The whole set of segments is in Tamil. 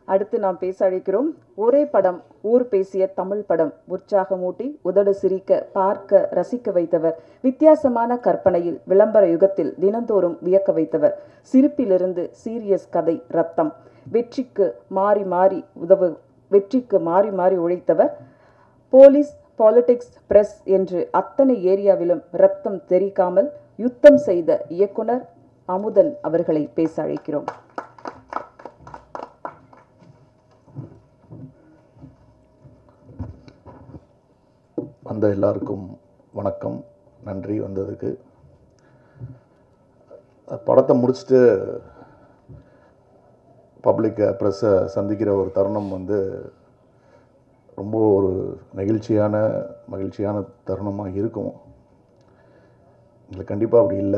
அடுத்து நாம் பேச அழைக்கிறோம் ஒரே படம் ஊர் பேசிய தமிழ் படம் உற்சாகமூட்டி உதடு சிரிக்க பார்க்க ரசிக்க வைத்தவர் வித்தியாசமான கற்பனையில் விளம்பர யுகத்தில் தினந்தோறும் வியக்க வைத்தவர் சிரிப்பிலிருந்து சீரியஸ் கதை ரத்தம் வெற்றிக்கு மாறி மாறி உதவு வெற்றிக்கு மாறி மாறி உழைத்தவர் போலீஸ் பாலிடிக்ஸ் பிரஸ் என்று அத்தனை ஏரியாவிலும் ரத்தம் தெரிக்காமல் யுத்தம் செய்த இயக்குனர் அமுதன் அவர்களை பேச அழைக்கிறோம் வந்த எல்லாருக்கும் வணக்கம் நன்றி வந்ததுக்கு படத்தை முடிச்சுட்டு பப்ளிக்கை ப்ரெஸ்ஸை சந்திக்கிற ஒரு தருணம் வந்து ரொம்ப ஒரு நெகிழ்ச்சியான மகிழ்ச்சியான தருணமாக இருக்கும் எங்களுக்கு கண்டிப்பாக அப்படி இல்லை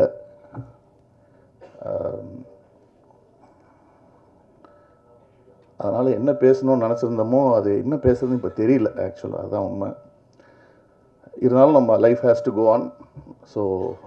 அதனால் என்ன பேசணும்னு நினச்சிருந்தோமோ அது என்ன பேசுறதுன்னு இப்போ தெரியல ஆக்சுவலாக அதுதான் உண்மை இருந்தாலும் நம்ம life has to go on so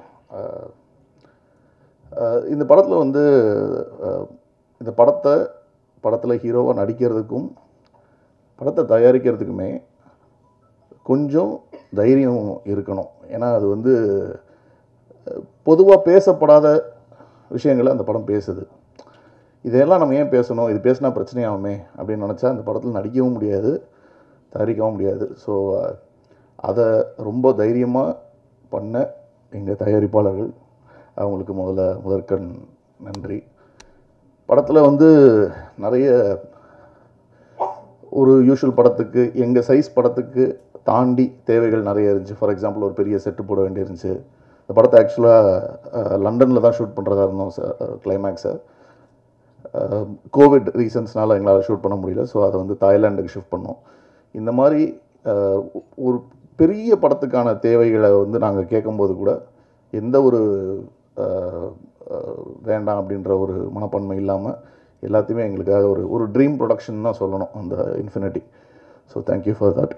இந்த படத்தில் வந்து அஹ், இந்த படத்தை படத்தில் ஹீரோவாக நடிக்கிறதுக்கும் படத்தை தயாரிக்கிறதுக்குமே கொஞ்சம் தைரியம் இருக்கணும் ஏன்னா அது வந்து பொதுவாக பேசப்படாத விஷயங்களை அந்த படம் பேசுது இதையெல்லாம் நம்ம ஏன் பேசணும் இது பேசினா பிரச்சனையாகுமே அப்படின்னு நினச்சா அந்த படத்தில் நடிக்கவும் முடியாது தயாரிக்கவும் முடியாது ஸோ அதை ரொம்ப தைரியமாக பண்ண எங்கள் தயாரிப்பாளர்கள் அவங்களுக்கு முதல்ல முதற்கண் நன்றி படத்தில் வந்து நிறைய ஒரு யூஷுவல் படத்துக்கு எங்கள் சைஸ் படத்துக்கு தாண்டி தேவைகள் நிறைய இருந்துச்சு ஃபார் எக்ஸாம்பிள் ஒரு பெரிய செட்டு போட வேண்டியிருந்துச்சு இந்த படத்தை ஆக்சுவலாக லண்டனில் தான் ஷூட் பண்ணுறதா இருந்தோம் சார் கிளைமேக்ஸை கோவிட் ரீசன்ஸ்னால எங்களால் ஷூட் பண்ண முடியல ஸோ அதை வந்து தாய்லாண்டுக்கு ஷிஃப்ட் பண்ணோம் இந்த மாதிரி அஹ், ஒரு பெரிய படத்துக்கான தேவைகளை வந்து நாங்கள் கேட்கும்போது கூட எந்த ஒரு அஹ், அஹ், வேண்டாம் அப்படின்ற ஒரு மனப்பான்மை இல்லாமல் எல்லாத்தையுமே எங்களுக்காக ஒரு ஒரு ட்ரீம் ப்ரொடக்ஷன் தான் சொல்லணும் அந்த infinity so thank you for that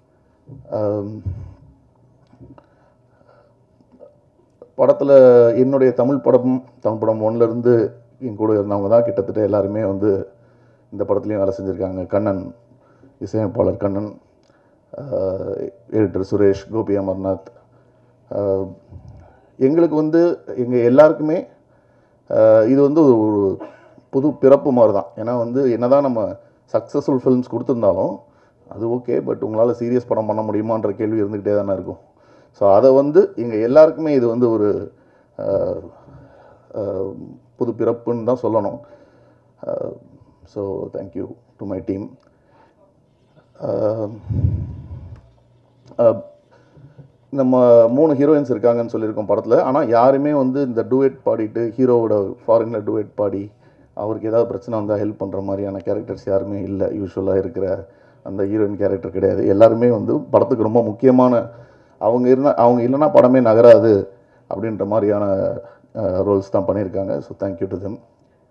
படத்தில் என்னுடைய தமிழ் படம் தமிழ் படம் ஒன்லேருந்து என் கூட இருந்தவங்க தான் கிட்டத்தட்ட எல்லாருமே வந்து இந்த படத்துலையும் வேலை செஞ்சுருக்காங்க கண்ணன் இசையமைப்பாளர் கண்ணன் எடிட்டர் சுரேஷ் கோபி அமர்நாத் ஆஹ், எங்களுக்கு வந்து எங்கள் எல்லாருக்குமே ஆஹ், இது வந்து ஒரு ஒரு புது பிறப்பு மாதிரி தான் ஏன்னா வந்து என்னதான் நம்ம சக்ஸஸ்ஃபுல் ஃபில்ம்ஸ் கொடுத்துருந்தாலும் அது ஓகே பட் உங்களால் சீரியஸ் படம் பண்ண முடியுமான்ற கேள்வி இருந்துக்கிட்டே தானே இருக்கும் ஸோ அதை வந்து எங்கள் எல்லாருக்குமே இது வந்து ஒரு ஆஹ், ஆஹ், புது பிறப்புன்னு தான் சொல்லணும் so thank you to my team நம்ம மூணு ஹீரோயின்ஸ் இருக்காங்கன்னு சொல்லியிருக்கோம் படத்தில் ஆனால் யாருமே வந்து இந்த டூயட் பாடிட்டு ஹீரோவோட ஃபாரினில் டூயட் பாடி அவருக்கு ஏதாவது பிரச்சனை வந்தால் ஹெல்ப் பண்ணுற மாதிரியான கேரக்டர்ஸ் யாருமே இல்லை யூஸ்வலாக இருக்கிற அந்த ஹீரோயின் கேரக்டர் கிடையாது எல்லாருமே வந்து படத்துக்கு ரொம்ப முக்கியமான அவங்க இருந்தா அவங்க இல்லைன்னா படமே நகராது அப்படின்ற மாதிரியான ரோல்ஸ் தான் பண்ணியிருக்காங்க ஸோ தேங்க்யூ டு தெம்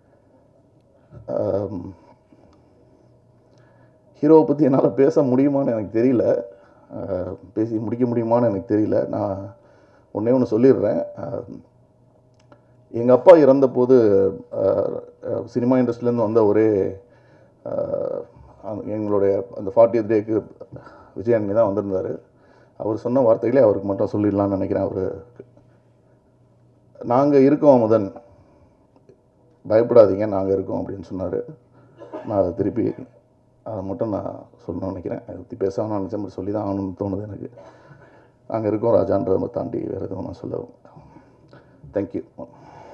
ஹீரோவை பற்றி என்னால் பேச முடியுமான்னு எனக்கு தெரியல அஹ், பேசி முடிக்க முடியுமான்னு எனக்கு தெரியல நான் ஒன்றே ஒன்று சொல்லிடுறேன் எங்கள் அப்பா இறந்தபோது அஹ், அஹ், சினிமா இண்டஸ்ட்ரியிலேருந்து வந்த ஒரே அஹ், அந்த- எங்களுடைய அந்த ஃபார்ட்டி டேக்கு விஜயாண்டி தான் வந்திருந்தார் அவர் சொன்ன வார்த்தைகளே அவருக்கு மட்டும் சொல்லிடலாம்னு நினைக்கிறேன் அவர் நாங்கள் இருக்கோம் முதன் பயப்படாதீங்க நாங்கள் இருக்கோம் அப்படின்னு சொன்னார் நான் அதை திருப்பி அதை மட்டும் நான் சொல்லணும்னு நினைக்கிறேன் அதை பற்றி பேசணும்னு நினச்சேன் பட் சொல்லி தான் ஆகணும்னு தோணுது எனக்கு நாங்கள் இருக்கோம் ராஜான்றதை தாண்டி வேறு எதுவும் நான் சொல்ல தேங்க்யூ